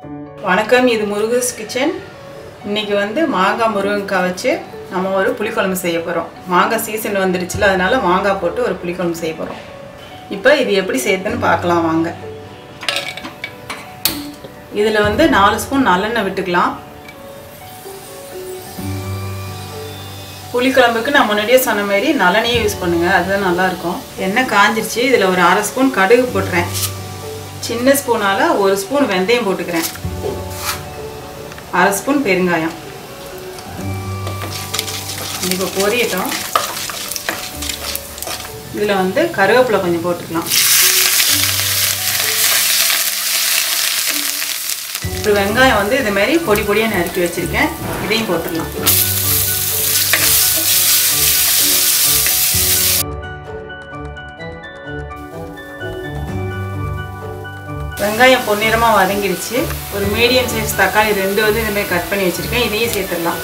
வணக்கம் இது முருகஸ் கிச்சன் இன்னைக்கு வந்து மாங்காய் முருங்கக்காய் வச்சு நம்ம ஒரு புளிக்குழம்பு செய்ய போகிறோம் மாங்காய் சீசன் வந்துடுச்சுல அதனால மாங்காய் போட்டு ஒரு புளிக்குழம்பு செய்ய போகிறோம் இப்போ இது எப்படி செய்யுதுன்னு பார்க்கலாம் வாங்க இதில் வந்து நாலு ஸ்பூன் நல்லெண்ணெய் விட்டுக்கலாம் புளிக்குழம்புக்கு நான் முன்னாடியே சொன்ன மாதிரி நல்லெண்ணெயே யூஸ் பண்ணுங்கள் அதுதான் நல்லாயிருக்கும் எண்ணெய் காஞ்சிருச்சு இதில் ஒரு அரை ஸ்பூன் கடுகு போட்டுறேன் சின்ன ஸ்பூனால் ஒரு ஸ்பூன் வெந்தயம் போட்டுக்கிறேன் அரை ஸ்பூன் பெருங்காயம் இப்போ பொரியட்டும் இதில் வந்து கருவேப்பிலை கொஞ்சம் போட்டுக்கலாம் ஒரு வெங்காயம் வந்து இது மாதிரி பொடி பொடியாக நறுக்கி வச்சுருக்கேன் இதையும் போட்டுடலாம் வெங்காயம் பொன்னிறமாக வதங்கிடுச்சு ஒரு மீடியம் சைஸ் தக்காளி ரெண்டு வந்து இதுமாதிரி கட் பண்ணி வச்சுருக்கேன் இதையும் சேர்த்துடலாம்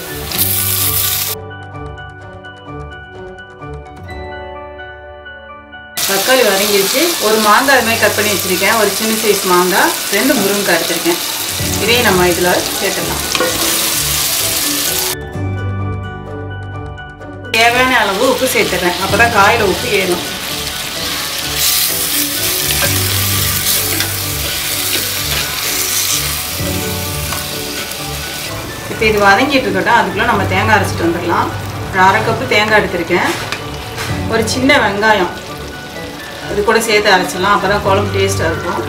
தக்காளி வதங்கிடுச்சு ஒரு மாங்காய் இதுமாதிரி கட் பண்ணி வச்சுருக்கேன் ஒரு சின்ன சைஸ் மாங்காய் ரெண்டு முருங்கைக்காய் எடுத்திருக்கேன் இதையும் நம்ம இதில் சேர்த்துடலாம் தேவையான அளவு உப்பு சேர்த்துறேன் அப்போ தான் காயில் உப்பு ஏறும் இப்போ இது வதங்கிட்டு இருக்கட்டும் அதுக்குள்ளே நம்ம தேங்காய் அரைச்சிட்டு வந்துடலாம் ஒரு அரை கப்பு தேங்காய் எடுத்திருக்கேன் ஒரு சின்ன வெங்காயம் இது கூட சேர்த்து அரைச்சிடலாம் அப்போ தான் குழம்பு டேஸ்ட்டாக இருக்கும்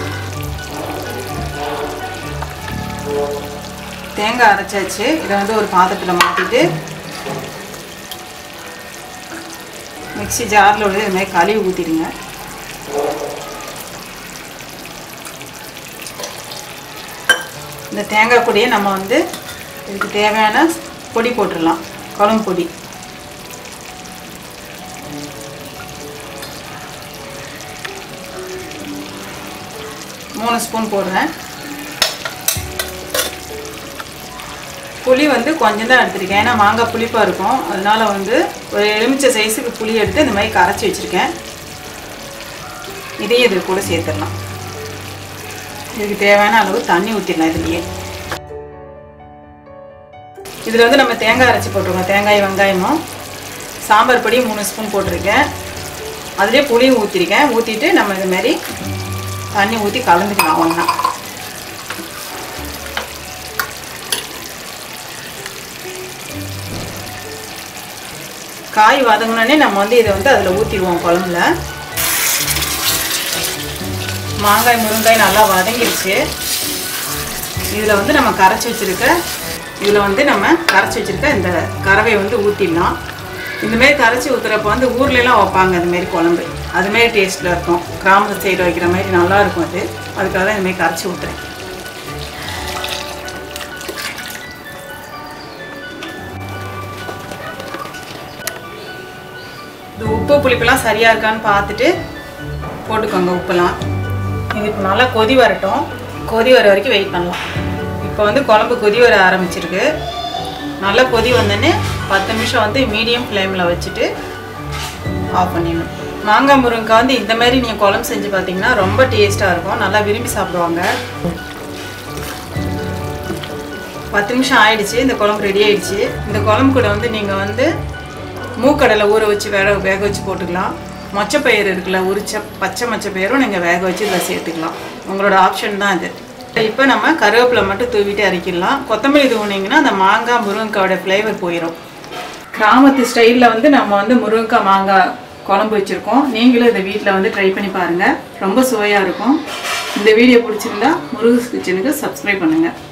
தேங்காய் அரைச்சாச்சு இதை வந்து ஒரு பாத்திரத்தில் மாற்றிட்டு மிக்சி ஜாரில் விட இது மாதிரி கழுவி ஊற்றிடுங்க இந்த தேங்காய் பொடியை நம்ம வந்து இதுக்கு தேவையான பொடி போட்டுடலாம் குழம்பு பொடி மூணு ஸ்பூன் போடுறேன் புளி வந்து கொஞ்சம் தான் எடுத்திருக்கேன் ஏன்னா மாங்காய் புளிப்பாக இருக்கும் அதனால வந்து ஒரு எலுமிச்சை சைஸுக்கு புளி எடுத்து இந்த மாதிரி கரைச்சி வச்சுருக்கேன் இதையும் இது கூட சேர்த்துடலாம் இதுக்கு தேவையான அளவு தண்ணி ஊற்றிடலாம் இதுலேயே இதில் வந்து நம்ம தேங்காய் அரைச்சி போட்டிருக்கோம் தேங்காய் வெங்காயமும் சாம்பார் பொடி மூணு ஸ்பூன் போட்டிருக்கேன் அதுலேயே புளியும் ஊற்றிருக்கேன் ஊற்றிட்டு நம்ம இது மாதிரி தண்ணி ஊற்றி கலந்துக்கலாம் ஒன்றா காய் வதங்கினோடனே நம்ம வந்து இதை வந்து அதில் ஊற்றிடுவோம் குழம்புல மாங்காய் முருங்காய் நல்லா வதங்கிடுச்சு இதில் வந்து நம்ம கரைச்சி வச்சுருக்க இதில் வந்து நம்ம கரைச்சி வச்சுருக்க இந்த கறவையை வந்து ஊற்றிடலாம் இந்தமாரி கரைச்சி ஊற்றுறப்ப வந்து ஊர்லலாம் வைப்பாங்க அதுமாரி குழம்பு அதுமாரி டேஸ்ட்டில் இருக்கும் கிராமத்து சைடு வைக்கிற மாதிரி நல்லா இருக்கும் அது அதுக்காக தான் இதுமாரி கரைச்சி ஊற்றுறேன் இது உப்பு புளிப்பெல்லாம் சரியாக இருக்கான்னு பார்த்துட்டு போட்டுக்கோங்க உப்பெல்லாம் இது இப்போ நல்லா கொதி வரட்டும் கொதி வர வரைக்கும் வெயிட் பண்ணலாம் இப்போ வந்து குழம்பு கொதி வர ஆரம்பிச்சிருக்கு நல்லா கொதி வந்தோடனே பத்து நிமிஷம் வந்து மீடியம் ஃப்ளேமில் வச்சுட்டு ஆஃப் பண்ணிடணும் மாங்காய் முருங்கைக்காய் வந்து இந்த மாதிரி நீங்கள் குழம்பு செஞ்சு பார்த்தீங்கன்னா ரொம்ப டேஸ்ட்டாக இருக்கும் நல்லா விரும்பி சாப்பிடுவாங்க பத்து நிமிஷம் ஆயிடுச்சு இந்த குழம்பு ரெடி ஆயிடுச்சு இந்த குழம்பு கூட வந்து நீங்கள் வந்து மூக்கடலை ஊற வச்சு வேக வேக வச்சு போட்டுக்கலாம் மொச்சப்பயிறு இருக்குல்ல உரிச்ச பச்சை மொச்சப்பயிரும் நீங்கள் வேக வச்சு இதில் சேர்த்துக்கலாம் உங்களோட ஆப்ஷன் தான் இது இப்போ நம்ம கருவேப்பிலை மட்டும் தூவிட்டு அரைக்கிடலாம் கொத்தமல்லி தூவினீங்கன்னா அந்த மாங்காய் முருங்கைக்காயோட ஃப்ளேவர் போயிடும் கிராமத்து ஸ்டைலில் வந்து நம்ம வந்து முருங்கைக்காய் மாங்காய் குழம்பு வச்சுருக்கோம் நீங்களும் இதை வீட்டில் வந்து ட்ரை பண்ணி பாருங்கள் ரொம்ப சுவையாக இருக்கும் இந்த வீடியோ பிடிச்சிருந்தா முருகஸ் கிச்சனுக்கு சப்ஸ்கிரைப் பண்ணுங்கள்